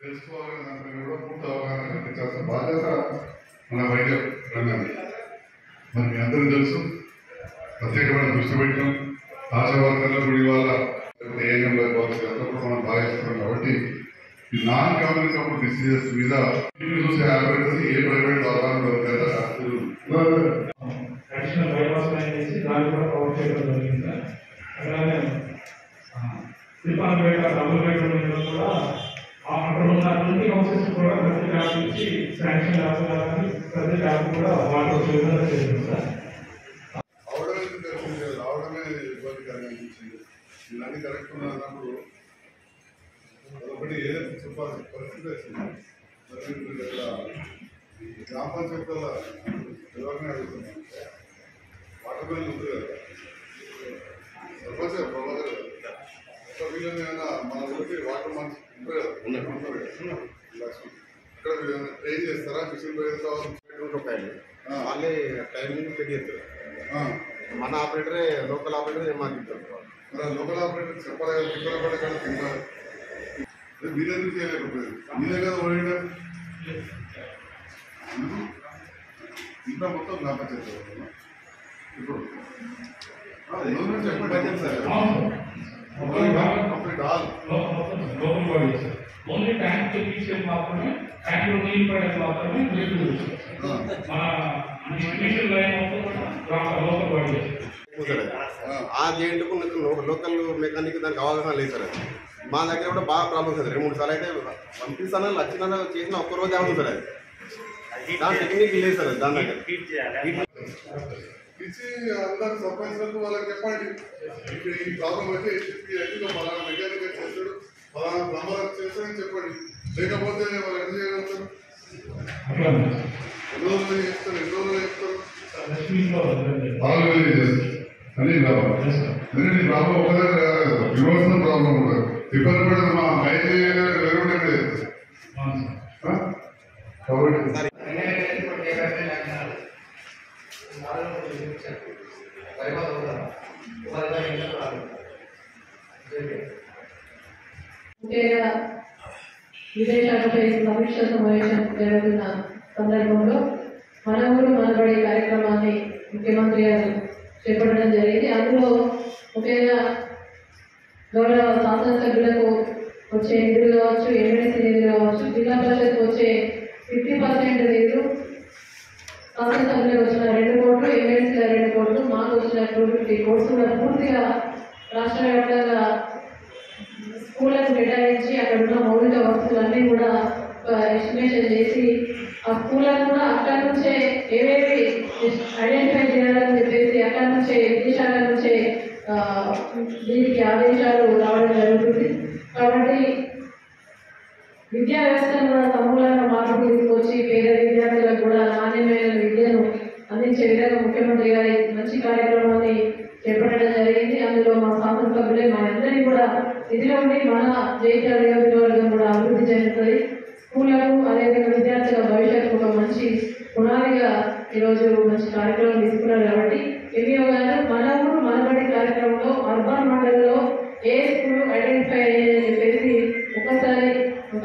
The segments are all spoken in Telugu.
తెలుసుకోవాలని దానిపైన కూడా పూర్తి అవగాహన కల్పించాల్సిన బాధ్యత మన వైద్య రంగాన్ని మరి మీ అందరూ తెలుసు ప్రత్యేకమైన దృష్టి పెట్టడం ఆశా వర్కర్ల గుడి వాళ్ళ ఏఎంలో కావచ్చు అంతా కూడా మనం భావిస్తున్నాం కాబట్టి ఈ నాన్ కమ్యూనికబుల్ డిసీజెస్ మీద మీరు చూసే ఆపరేటర్స్ ఏ ప్రైవేట్ అవగాహన దొరకదా అడిషనల్ బైపాస్ లైన్ చేసి దాన్ని కూడా కవర్ చేయడం జరిగింది సార్ అలానే శ్రీపాలపేట డబుల్ బెడ్రూమ్ ఇల్లు కూడా ఆ అక్కడ ఉన్న ట్వంటీ హౌసెస్ కూడా ప్రతి ట్యాప్ నుంచి శాంక్షన్ కావాలి ప్రతి ట్యాప్ కూడా వాటర్ విడుదల చేసింది సార్ అవడమే తెలిసింది కదా, రావడమే ఇబ్బందికరంగా అనిపించింది ఇవన్నీ కరెక్ట్ ఉన్నప్పుడు అదొకటి ఏదైతే చెప్పాలి పరిస్థితి వచ్చింది మరి మీరు ఇలా ఈ గ్రామ పంచాయతీల ఎవరిని అడుగుతున్నాం వాటర్ బిల్ ఉంది కదా సర్పంచ్ గారు, ప్రభాకర్ గారు. ఒక వీళ్ళని ఏమైనా మన ఊరికి వాటర్ మంచి ఉంటారు కదా ఉంటారు కదా లక్ష్మి ఇక్కడ మీరు ఏమైనా ట్రైన్ చేస్తారా మిషన్ ట్రైన్ కావాలి రూపాయలు ఆ. వాళ్ళే టైమింగ్ పెట్టి చేస్తారు ఆ. మన ఆపరేటరే లోకల్ ఆపరేటరే మాకు ఇస్తారు మరి లోకల్ ఆపరేటర్ చెప్పాలి కదా తిప్పల పడక తిన్నారు మీరెందుకు చేయలేకపోయింది మీరే కదా ఓడినా ఇంత మొత్తం గ్రామ పంచాయతీ ఇప్పుడు ఆ, గవర్నమెంట్ చెప్పండి సార్ కంప్లీట్ ఆల్ లోపల బాడీ సార్ ఓన్లీ ట్యాంక్ తీసుకెళ్ళి మాత్రమే ట్యాంక్ లో నీళ్ళు పడేది మాత్రమే నీళ్లు మన డిస్ట్రిబ్యూషన్ లైన్ మొత్తం కూడా గ్రామ లోపల బాడీ కూర్చోడు ఆ జేంట్కు లోకల్ మెకానిక్ దానికి అవగాహన లేదు సార్ అది. మా దగ్గర కూడా బాగా ప్రాబ్లమ్స్ ఉంది రెండు మూడు సార్లు అయితే పంపిస్తాను వచ్చిన చేసిన ఒక్క రోజు అవుతుంది సార్ అది దాని టెక్నిక్ లేదు సార్ అది దాని దగ్గర ఇచ్చి అందరు సర్పంచ్లకు వాళ్ళకి చెప్పండి ఇక్కడ ఈ ప్రాబ్లం అయితే చెప్పి ఎందుకు పలానా మెకానిక్ చేస్తాడు పలానా ప్లంబర్ చేస్తాడని చెప్పండి లేకపోతే వాళ్ళు ఎంత చేయగలుగుతారు అట్లా ఎన్ని రోజులు చేస్తారు ఎన్ని రోజులు చేస్తారు లక్ష్మీలో వాళ్ళు వెళ్ళి చేస్తారు అని ప్రాబ్లం ఎందుకంటే ఈ ప్రాబ్లం ఒక దగ్గర కాదు కదా రివర్సల్ ప్రాబ్లం ఉంటుంది ఇబ్బంది పడేది మా ఐదు వేరు ఉండేది కాబట్టి ముఖ్యంగా విదేశాలపై సమీక్ష సమావేశం జరుగుతున్న సందర్భంలో మన ఊరు మనబడి కార్యక్రమాన్ని ముఖ్యమంత్రి గారు చేపట్టడం జరిగింది అందులో ముఖ్యంగా గౌరవ శాసనసభ్యులకు వచ్చే నిధులు కావచ్చు ఎమ్మెల్సీ నిధులు కావచ్చు జిల్లా పరిషత్ వచ్చే ఫిఫ్టీ పర్సెంట్ నిధులు శాసనసభ్యులకు వచ్చిన రెండు కోట్లు ఎమ్మెల్సీల రెండు కోట్లు మాకు వచ్చిన టూ ఫిఫ్టీ కోర్సు కూడా పూర్తిగా రాష్ట్ర వ్యాప్తంగా స్కూళ్ళకు కేటాయించి అక్కడ ఉన్న మౌలిక వస్తువులన్నీ కూడా ఎస్టిమేషన్ చేసి ఆ స్కూళ్ళను కూడా అక్కడ నుంచే ఏవేవి ఐడెంటిఫై చేయాలని చెప్పేసి అక్కడ నుంచే విదేశాల నుంచే ఆ, దీనికి ఆదేశాలు రావడం జరుగుతుంది కాబట్టి విద్యా వ్యవస్థను కూడా సమూలంగా మార్పు తీసుకొచ్చి పేద విద్యార్థులకు కూడా నాణ్యమైన విద్యను అందించే విధంగా ముఖ్యమంత్రి గారి మంచి కార్యక్రమాన్ని చేపట్టడం జరిగింది అందులో మా శాసనసభ్యులే మా అందరినీ కూడా ఇదిలో ఉండి మన జైత్యాల నియోజకవర్గం కూడా అభివృద్ధి చెందుతుంది స్కూళ్లకు అదేవిధంగా విద్యార్థుల భవిష్యత్తు ఒక మంచి పునాదిగా ఈరోజు మంచి కార్యక్రమం తీసుకున్నారు కాబట్టి ఎంఈఓ గారు మన ఊరు మనబడి కార్యక్రమంలో అర్బన్ మండలంలో ఏ స్కూల్ ఐడెంటిఫై అయ్యాయని చెప్పేసి ఒకసారి ఒక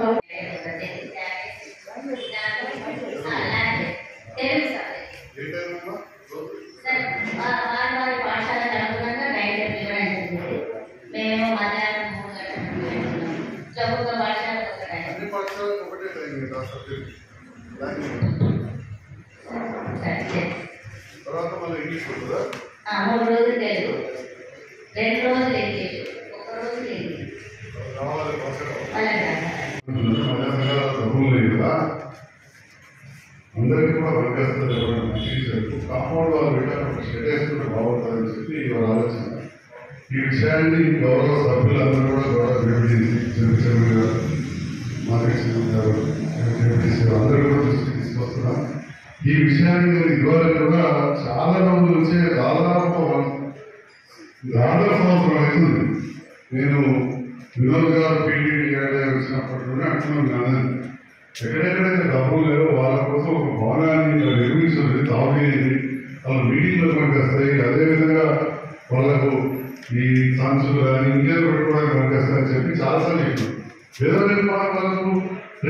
ఏ టైం అమ్మా రోజు వారి పాఠశాలకు అనుగుణంగా నైట్ ఇవ్వడం జరిగింది మేము మధ్యాహ్నం మూడు గంటలకు ప్రభుత్వ పాఠశాలకు ఒక టైం అన్ని పాఠశాలకు ఒకటే టైం కదా సబ్జెక్ట్ దానికి సరే, సరే. తర్వాత మళ్ళీ ఇంగ్లీష్ ఉంటుందా ఆ, మూడు రోజులు తెలుగు రెండు రోజులు ఇంగ్లీష్ ఒక రోజు హిందీ రావాలి పాఠశాల అలాగే డబ్బులు లేదు కదా అందరికీ కూడా వర్గేస్తారు ఎవరైనా మంచి చెప్పు కాంపౌండ్ వాళ్ళు పెట్టారు షెడ్ వేసుకుంటే బాగుంటుందని చెప్పి వారి ఆలోచన ఈ విషయాన్ని గౌరవ సభ్యులందరూ కూడా గౌరవ డిప్యూటీ చంద్రశేఖర్ గారు మాధవి సింగ్ గారు డిప్యూటీ అందరూ కూడా దృష్టికి తీసుకొస్తున్నాం ఈ విషయాన్ని నేను ఇవాళ కూడా చాలా రోజుల నుంచే దాదాపు దాదాపు సంవత్సరం అవుతుంది నేను వినోద్ గారు పీటీడీ వచ్చినప్పటి నుండి అంటున్నాను కానీ ఎక్కడెక్కడైతే డబ్బులు లేవో వాళ్ళ కోసం ఒక భవనాన్ని నిర్మించుంది తాగునీరు వాళ్ళ మీటింగ్లో పనిచేస్తాయి అదేవిధంగా వాళ్ళకు ఈ సంచులు కానీ ఇంకేదో పెట్టుకోవడానికి పనిచేస్తాయని చెప్పి చాలాసార్లు చెప్పాను ఏదో నిర్మాణం వాళ్ళకు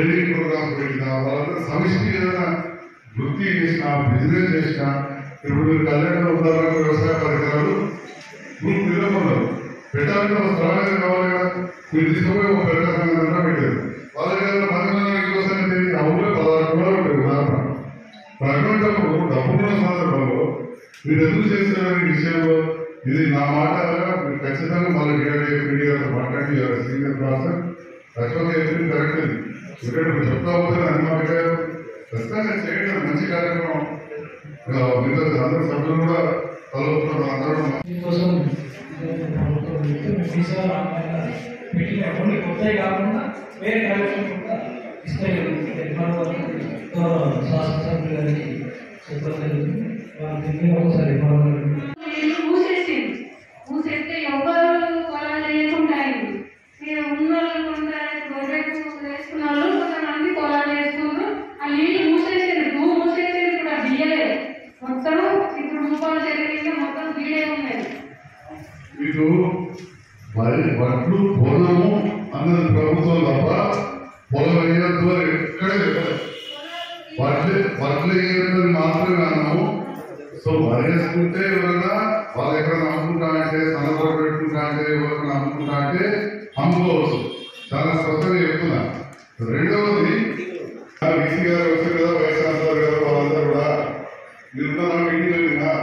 పెట్టినా వాళ్ళందరూ సమిష్టి ఏదైనా వృత్తి చేసినా బిజినెస్ చేసినా ఇప్పుడు మీరు కళ్యాణ ఉదాహరణ వ్యవసాయ పరికరాలు గ్రూప్ నిలబడరు పెట్టాలంటే ఒక స్థలానికి కావాలి కదా మీరు తీసుకుపోయి ఒక పెద్ద సంఘటన పెట్టారు వాళ్ళకి ఏదైనా మంది ఇంకోసం ఆ ఊళ్ళో పదహారు కూడా ఉంటుంది ఉదాహరణ అటువంటిప్పుడు డబ్బున్న సందర్భంలో మీరు ఎందుకు చేస్తారనే విషయంలో ఇది నా మాట మీరు ఖచ్చితంగా మళ్ళీ డిఆర్డీ మీడియాతో మాట్లాడి సీనియర్ ప్రాసెస్ ఖచ్చితంగా చెప్పింది కరెక్ట్ ఇది ఇక్కడ మీరు చెప్తా పోతే అన్ని మాట్లాడారు ఖచ్చితంగా చేయడం మంచి కార్యక్రమం ఇక మిగతా అందరూ సభ్యులు కూడా కలుగుతున్నారు అందరూ దీనికోసం ప్రభుత్వం వీసా పెట్టిన కొన్ని కొత్తవి కాకుండా వేరే కార్యక్రమం కూడా ఇస్తాయి మన శాసనసభ్యులు గారికి చెప్పడం జరిగింది వాళ్ళు తిరిగి ఒకసారి మనం నేను మూసేసింది మూసేస్తే ఎవరు పొలాలు లేకుండా అయింది నేను ఉన్న వాళ్ళు కొంత గొర్రెకు వేసుకున్న వాళ్ళు కొంతమంది పొలాలు వేసుకున్నారు ఆ నీళ్ళు మూసేసింది భూమి మూసేసింది కూడా బియ్యలేదు మొత్తం ఇప్పుడు రూపాయలు జరిగింది మొత్తం బీడే ఉన్నాయి మీకు మరి వడ్లు పొలము అన్నది ప్రభుత్వం తప్ప పొలం వేయద్దు అని ఎక్కడే చెప్పలేదు వడ్లు వడ్లు వేయడం మాత్రమే అన్నాము సో వరి వేసుకుంటే ఎవరైనా వాళ్ళు ఎక్కడైనా అమ్ముకుంటా అంటే సన్నపడి పెట్టుకుంటా అంటే ఎవరైనా అమ్ముకుంటా అంటే అమ్ముకోవచ్చు చాలా స్పష్టంగా చెప్తున్నా రెండవది బీసీ గారు వచ్చారు కదా వైస్ ఛాన్సలర్ గారు వాళ్ళందరూ కూడా నిన్న మీటింగ్ వెళ్ళినా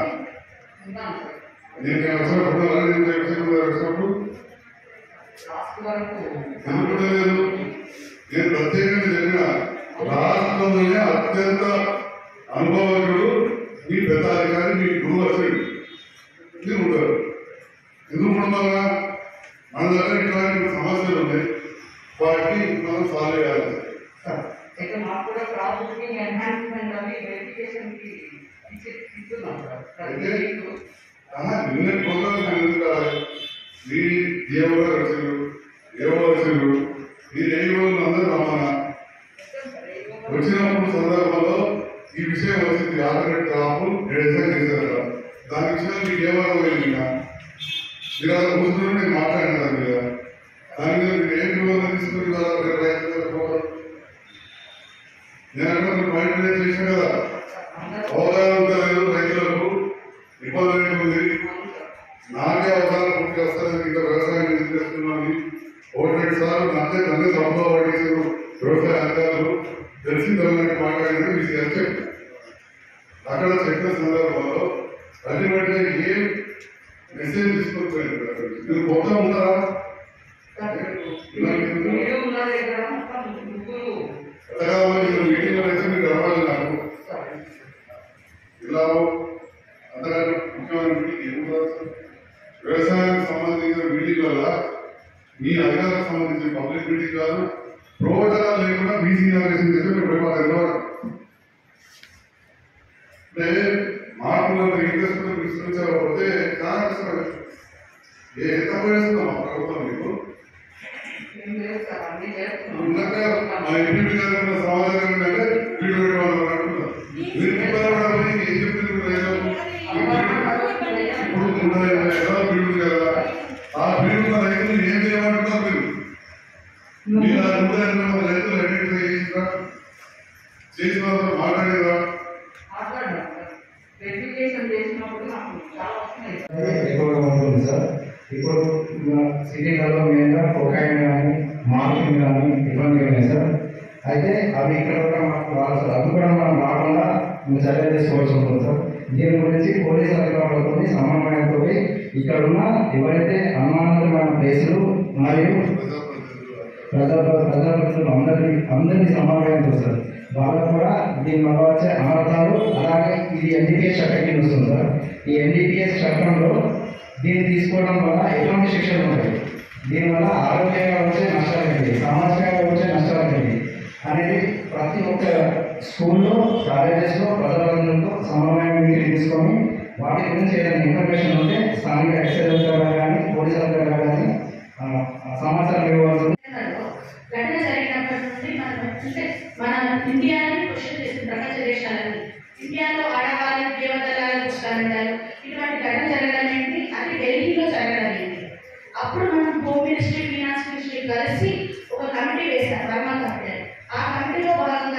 నేను వచ్చినప్పుడు అలాగే నేను చెప్పినప్పుడు వచ్చినప్పుడు ఎందుకు లేదు నేను ప్రత్యేకంగా చెప్పిన రాష్ట్రంలోనే అత్యంత అనుభవజ్ఞుడు మీ పెద్ద అధికారి మీ గురువు వచ్చాడు ఇది ఉంటారు ఎందుకు ఉండగా మన దగ్గర ఇట్లాంటి సమస్యలు ఉన్నాయి వాటిని మనం సాల్వ్ చేయాలి అయితే మాకు కూడా ప్రాజెక్టింగ్ ఎన్హాన్స్మెంట్ అవి వెరిఫికేషన్ కి ఇచ్చి ఇస్తున్నాం సార్ అయితే ఆహా, నిన్న ప్రోగ్రామ్ ఎందుకు కావాలి మీ దేవుడు వచ్చారు ఏవో వచ్చారు మీ దేవుడు అందరూ రమ్మన్నా వచ్చినప్పుడు సందర్భంలో ఈ విషయం వచ్చింది ఆల్టర్నేట్ క్రాప్ డిజైన్ చేశారు దాని విషయంలో మీకు ఏమన్నా పోయింది ఇంకా మీరు అలా కూర్చుని నేను మాట్లాడిన దాని మీద దాని మీద మీరు ఏం వివరణ తీసుకుని వాళ్ళ ప్రయత్నం చేసుకోవాలి నేను అంటే మీరు మైండ్ రేట్ చేశాను కదా అవగాహన ఉండలేదు రైతులకు ఇబ్బంది ఉంది నాకే అవగాహన పూర్తి వస్తుంది ఇంకా వ్యవసాయం ఎందుకు చేస్తున్నాను ఒకటి రెండు సార్లు నాకే నన్ను తప్పుగా పడేసారు వ్యవసాయ అధికారులు తెలిసి తెలియనట్టు మాట్లాడినట్టు మీకు చెప్పారు అక్కడ చెప్పిన సందర్భంలో అల్టిమేట్గా ఏం మెసేజ్ తీసుకొచ్చారు మీరు మొత్తం ఉన్నారా ఇలాంటి మీరు ఉన్న దగ్గర మొత్తం ముగ్గురు మీరు మీటింగ్లో అయితే మీరు రావాలి నాకు ఇలా అంతకంటే ముఖ్యమైన మీటింగ్ ఏముంటుంది అసలు? వ్యవసాయానికి సంబంధించిన మీటింగ్ వల్ల మీ అధికారులకు సంబంధించిన పబ్లిక్ మీటింగ్ కాదు ప్రోటోకాల్ లేకుండా మీటింగ్ ఆలోచన చేస్తే మీరు పోయి మాకు తెలియదు అంటే మార్పులు ఇంట్రెస్ట్ విస్తరించకపోతే చాలా కష్టం ఏ ఎంత పోయేస్తున్నాం ప్రభుత్వం మీకు ఏం లేదు సార్ అన్ని ఉన్నాక చేస్తున్నాం మా ఇంటి మీద ఉన్న సమాధానం ఏంటంటే వీడు వీడు వాళ్ళు అంటున్నారు మీరు ఇబ్బంది ఏం చెప్తుంది లేదు ఇప్పుడు ఉన్న ఎలా వీడు కదా ఆ వీడు ఉన్న రైతులు ఏం చేయమంటున్నారు మీరు మీరు ఆ నూట ఎనభై మంది రైతులు ఐడెంటిఫై చేసిరా చేసిన వాళ్ళతో మాట్లాడేదా మాట్లాడాం సార్ వెరిఫికేషన్ చేసినప్పుడు నాకు చాలా వస్తున్నాయి సార్ ఎక్కువగా ఉంటుంది సార్ ఇప్పుడు సిటీలలో మెయిన్గా కొకాయిన్ కానీ మార్కింగ్ కానీ ఇబ్బంది ఉన్నాయి సార్ అయితే అవి ఇక్కడ కూడా మాకు రాదు సార్ అది కూడా మనం రాకుండా మేము చర్య తీసుకోవాల్సి ఉంటుంది సార్ దీని గురించి పోలీస్ అధికారులతో సమన్వయంతో ఇక్కడ ఉన్న ఎవరైతే అనుమానకరమైన ప్లేసులు మరియు ప్రజా ప్రజాప్రతినిధులు అందరినీ అందరినీ సమన్వయంతో సార్ వాళ్ళకు కూడా దీని వల్ల వచ్చే అనర్థాలు అలాగే ఇది ఎన్డీపీఎస్ చట్టం కింద వస్తుంది సార్ ఈ ఎన్డీపీఎస్ చట్టంలో దీన్ని తీసుకోవడం వల్ల ఎటువంటి శిక్షలు ఉంటాయి దీనివల్ల ఆరోగ్యంగా వచ్చే నష్టాలు ఏంటి సామాజికంగా వచ్చే నష్టాలు ఏంటి అనేది ప్రతి ఒక్క స్కూల్లో కాలేజెస్లో ప్రజాప్రతినిధులతో సమన్వయం మీటింగ్ తీసుకొని వాటి గురించి ఏదైనా ఇన్ఫర్మేషన్ ఉంటే స్థానిక ఎక్సైజ్ అధికారులు కానీ పోలీస్ అధికారులు కానీ ఆ, ఆ సమాచారం ఇవ్వాల్సి ఘటన జరిగినప్పటి నుండి మనం అంటే మన ఇండియాని క్వశ్చన్ చేసిన ప్రపంచ దేశాలని ఇండియాలో ఆడవాళ్ళని దేవతలాగా చూస్తారంటారు ఇటువంటి ఘటన జరగడం ఏంటి అది ఢిల్లీలో జరగడం ఏంటి అప్పుడు మనం హోమ్ మినిస్ట్రీ ఫినాన్స్ మినిస్ట్రీ కలిసి ఒక కమిటీ వేశాం వర్మ కమిటీ అని. ఆ కమిటీలో భాగంగా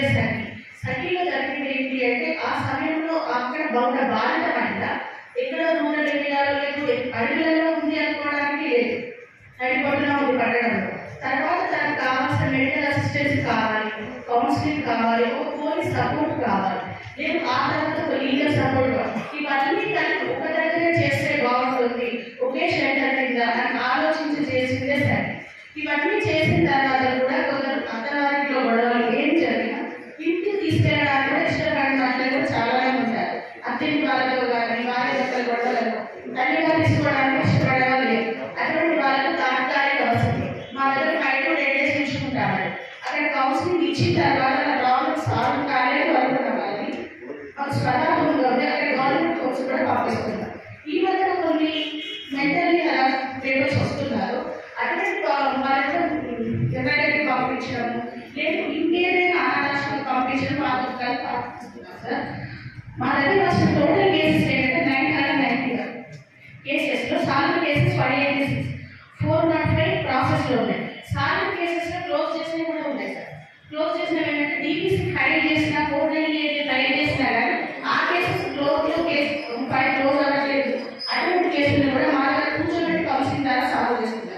ఇదే సఖి సఖీలో జరిగింది ఏంటి అంటే ఆ సమయంలో అక్కడ బహుళ బాధిత మహిళ ఎక్కడ రూరల్ ఏరియాలో లేదు అడవులలో ఉంది అనుకోవడానికి లేదు నడిపొట్టున ఉంది పట్టణంలో తర్వాత తనకు కావాల్సిన మెడికల్ అసిస్టెన్స్ కావాలి కౌన్సిలింగ్ కావాలి ఒక పోలీస్ సపోర్ట్ కావాలి లేదు ఆ తర్వాత ఒక లీగల్ సపోర్ట్ ఇవన్నీ కలిపి ఒక దగ్గర చేస్తే బాగుంటుంది ఒకే షెల్టర్ కింద అని ఆలోచించి చేసిందే సరే ఇవన్నీ చేసిన తర్వాత కూడా కొందరు అత్తవారిలో గొడవలు ఏం జరిగినా ఇంటికి తీసుకెళ్ళడానికి కూడా ఇష్టపడిన వాళ్ళు కూడా చాలా మంది ఉంటారు అత్తింటి వాళ్ళతో కానీ వారి యొక్క గొడవలలో తల్లిగా తీసుకోవడానికి ఇష్టపడే వాళ్ళు లేరు అటువంటి వాళ్ళకు తాత్కాలిక వసతి మా దగ్గర ఫైవ్ టు టెన్ డేస్ ఉంచుకుంటామని అక్కడ కౌన్సిలింగ్ ఇచ్చిన తర్వాత నా ప్రాబ్లమ్ సాల్వ్ కాలేదు అనుకున్న వాళ్ళని మాకు స్వతహాగా ఉంది అక్కడ గవర్నమెంట్ కోర్స్ కూడా పంపిస్తున్నారు ఈ మధ్య కొన్ని మెంటల్లీ అలా పేపర్స్ వస్తున్నారు అటువంటి వాళ్ళతో ఎవరైతే పంపించడము లేదు ఇంకేదైనా అనాథాశ్రమం పంపించడం వాళ్ళతో కలిపి పంపిస్తున్నారు సార్ మా దగ్గర అసలు టోటల్ కేసెస్ ఏంటంటే నైన్ హండ్రెడ్ నైన్టీ వన్ కేసెస్లో solve cases five eighty six four not five ప్రాసెస్లో ఉన్నాయి సాల్వ్ కేసెస్లో క్లోజ్ చేసినవి కూడా ఉన్నాయి సార్ క్లోజ్ చేసినవి ఏంటంటే డీపీసీ ఫైల్ చేసిన ఫోర్ నైన్ ఎయిట్ ఫైల్ చేసినా కానీ ఆ cases close case file close అవ్వట్లేదు అటువంటి కేసులు కూడా మా దగ్గర కూర్చోబెట్టి కౌన్సిలింగ్ ద్వారా సాల్వ్ చేస్తున్నారు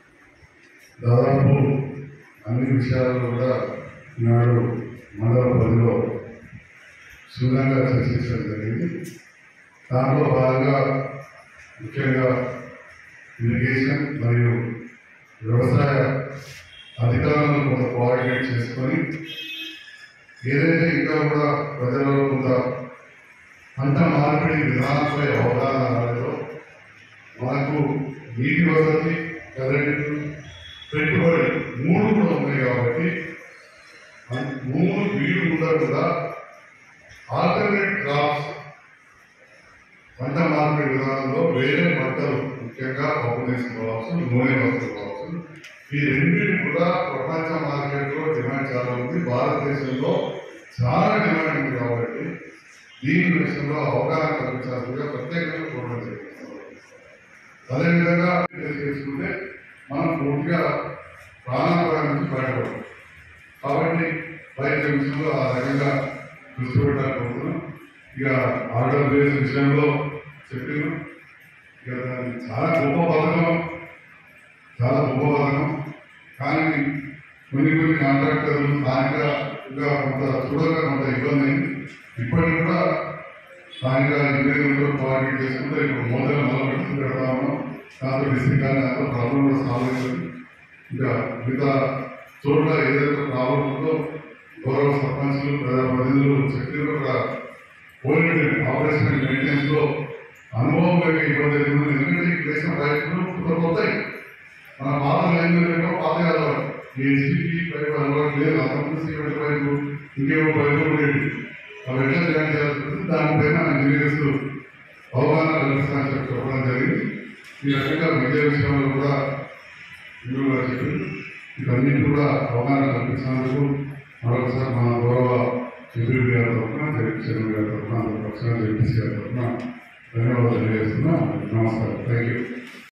దాదాపు అన్ని విషయాలు కూడా నాడు మండల పదిలో క్షుణ్ణంగా చర్చించడం జరిగింది దాంట్లో భాగంగా ముఖ్యంగా ఇరిగేషన్ మరియు వ్యవసాయ అధికారులను కొంత కోఆర్డినేట్ చేసుకొని ఏదైతే ఇంకా కూడా ప్రజలలో కొంత పంట మార్పిడి విధానంపై అవగాహన రాలేదో మనకు నీటి వసతి కరెంటు పెట్టుబడి మూడు కూడా ఉన్నాయి కాబట్టి ఆ మూడు వీలు ఉండకుండా ఆల్టర్నేట్ క్రాప్స్ పంట మార్పిడి విధానంలో వేరే పంటలు ముఖ్యంగా పప్పు దినుసులు కావచ్చు నూనె వస్తువులు కావచ్చు ఈ రెండింటిని కూడా ప్రపంచ మార్కెట్లో డిమాండ్ చాలా ఉంది భారతదేశంలో చాలా డిమాండ్ ఉంది కాబట్టి దీని విషయంలో అవగాహన కల్పించాల్సిందిగా ప్రత్యేకంగా కోరడం జరిగింది అదేవిధంగా చేసుకుంటే మనం పూర్తిగా ప్రాణాపాయం నుంచి బయటపడతాం కాబట్టి వైద్య విషయంలో ఆ రకంగా దృష్టి పెట్టాలనుకుంటున్నాం ఇక ఆర్డర్ బేస్ విషయంలో చెప్పిన ఇక దాన్ని చాలా గొప్ప పథకం చాలా గొప్ప పథకం కానీ కొన్ని కొన్ని కాంట్రాక్టర్లు స్థానికంగా కొంత చూడగా కొంత ఇబ్బంది అయింది ఇప్పటికి కూడా స్థానిక ఇంజనీర్లు కోఆర్డినేట్ చేసుకుంటే ఇప్పుడు మోదల్ మొదలు పెడుతూ పెడతా ఉన్నాం దాంతో డిస్ట్రిక్ట్ కానీ దాంతో ప్రాబ్లం కూడా సాల్వ్ అవుతుంది ఇంకా మిగతా చోట్ల ఏదైతే ప్రాబ్లం ఉందో గౌరవ సర్పంచ్లు ప్రజాప్రతినిధులు చెప్పిన కూడా కోఆర్డినేట్ ఆపరేషన్ అండ్ మెయింటెనెన్స్ లో అనుభవం లేక ఇబ్బంది అవుతుంది ఎందుకంటే ఈ దేశం రైతులు కొత్త కొత్తాయి మన పాత లైన్ లేక పాత అలవాటు ఈ ఎస్పీకి పైపు అలవాటు లేదు అంతకుముందు సిమెంట్ పైపు ఇంకేమో పైపు ఉండేది అవి ఎట్లా తయారు చేయాల్సి ఉంటుంది దానిపైన ఇంజనీర్స్ అవగాహన కల్పిస్తానని చెప్పి చెప్పడం జరిగింది ఈ రకంగా విద్యా విషయంలో కూడా ఇందులో కూడా చెప్పింది వీటన్నిటి కూడా అవగాహన కల్పించినందుకు మరొకసారి మన గౌరవ చంద్రుడి గారి తరఫున జగన్ గారి తరఫున పక్షాన జగదీష్ గారి తరఫున ధన్యవాదాలు తెలియజేస్తున్నా నమస్కారం థ్యాంక్ యూ